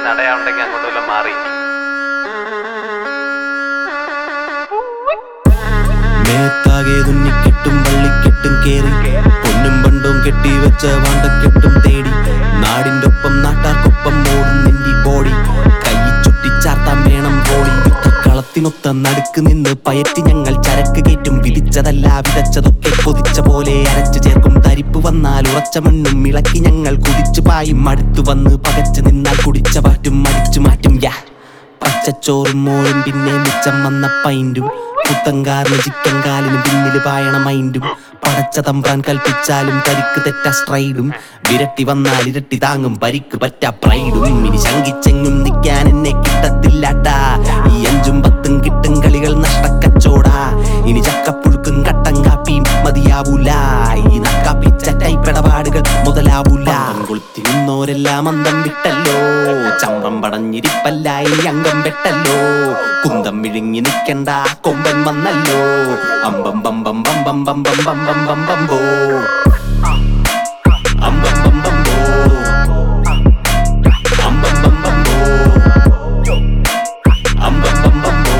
നടയാവുണ്ടെങ്കിൽ അങ്ങോട്ട് വല്ലതും മാറി മേത്താകെ തുന്നിക്കെട്ടും വള്ളിക്കെട്ടും കേറി പൊന്നും പണ്ടും കെട്ടി വെച്ച വാണ്ടക്കെട്ടും തേടി നാടിന്റെ ഒപ്പം നാട്ടാർക്കൊപ്പം ഓടും നെന്റി ബോഡി കൈ ചുട്ടിച്ചാർത്താൻ വേണം ബോഡി കളത്തിനൊത്ത നടുക്ക് നിന്ന് പയറ്റി ഞങ്ങൾ ചരക്ക് കയറ്റും വിധിച്ചതല്ല വിതച്ചതൊക്കെ കൊതിച്ച പോലെ അരച്ചു ചേർക്കും തരിപ്പ് വന്നാൽ ഉറച്ച മണ്ണും ഇളക്കി ഞങ്ങൾ കുതിച്ചു പായും അടുത്തു വന്ന് പകച്ചു നിന്നാൽ കുടിച്ച പാറ്റും അടിച്ചു മാറ്റും യാ പച്ചച്ചോറും മോളും പിന്നെ മിച്ചം വന്ന പൈൻറ്റും പുത്തങ്കാറിന് ചിക്കൻ കാലിന് പിന്നില് പായണ മൈൻഡും പടച്ച തമ്പ്രാൻ കൽപ്പിച്ചാലും കരിക്ക് തെറ്റ സ്ട്രൈഡും വിരട്ടി വന്നാൽ ഇരട്ടി താങ്ങും പരിക്ക് പറ്റ പ്രൈഡും ഇനി ശങ്കിച്ചെങ്ങും നിൽക്കാൻ എന്നെ കിട്ടത്തില്ലാട്ടാ ഈ അഞ്ചും പത്തും കിട്ടും കളികൾ നഷ്ടക്കച്ചോടാ ഇനി ചക്കപ്പുഴുക്കും കട്ടൻ കാപ്പിയും മതിയാവൂല ഈ നക്കാപ്പിച്ച ടൈപ്പിടപാടുകൾ മുതലാവൂല കൊളുത്തി നിന്നോരെല്ലാം അന്തം വിട്ടല്ലോ ചമ്പം പടഞ്ഞിരിപ്പല്ല ഇനി അംഗം വെട്ടല്ലോ കുന്തം വിഴുങ്ങി നിൽക്കണ്ട കൊമ്പൻ വന്നല്ലോ അമ്പം ബമ്പം ബമ്പം ബമ്പം ബമ്പം ബമ്പോ അമ്പം ബമ്പം ബോ അമ്പം ബമ്പം ബോ അമ്പം ബമ്പം ബോ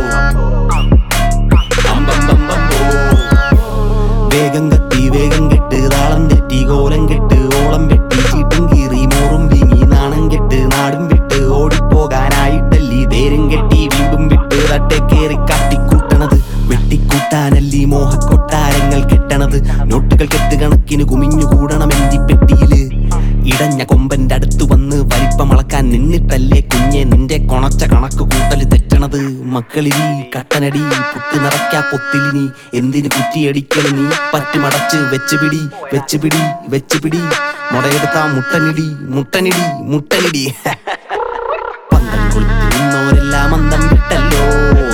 അമ്പം ബമ്പം ബോ വേഗം കത്തി വേഗം കെട്ട് താളം തെറ്റി കോലം കെട്ട് ഓളം വെട്ടി ചീട്ടും കീറി മോറും വീങ്ങി നാണം കെട്ട് നാടും വിട്ട് ഓടിപ്പോകാനായിട്ടല്ലീ തേരും കെട്ടി വീമ്പും വിട്ട് തട്ടെ കേറി കാട്ടിക്കൂട്ടണത് വെട്ടിക്കൂട്ടാനല്ലീ മോഹക്കൊട്ടാരങ്ങൾ കെട്ടണത് നോട്ടുകൾ കെട്ട് കണക്കിന് കുമിഞ്ഞു കൂടണം എഞ്ചി പെട്ടിയില് ഇടഞ്ഞ കൊമ്പന്റെ അടുത്ത് വന്ന് വലിപ്പമളക്കാൻ നിന്നിട്ടല്ലേ കുഞ്ഞെ നിന്റെ കൊണച്ച കണക്ക് കൂട്ടല് തെറ്റണത് മക്കളിനി കട്ടനടി പുട്ട് നിറയ്ക്കാ പൊത്തിലിനി എന്തിന് കുറ്റിയടിക്കല് നീ പറ്റുമടച്ച് വെച്ച് പിടി വെച്ച് പിടി വെച്ച് പിടി മുടയെടുത്താ മുട്ടനിടി മുട്ടനിടി മുട്ടനിടി പന്തം കൊളുത്തി നിന്നോരെല്ലാം അന്തം വിട്ടല്ലോ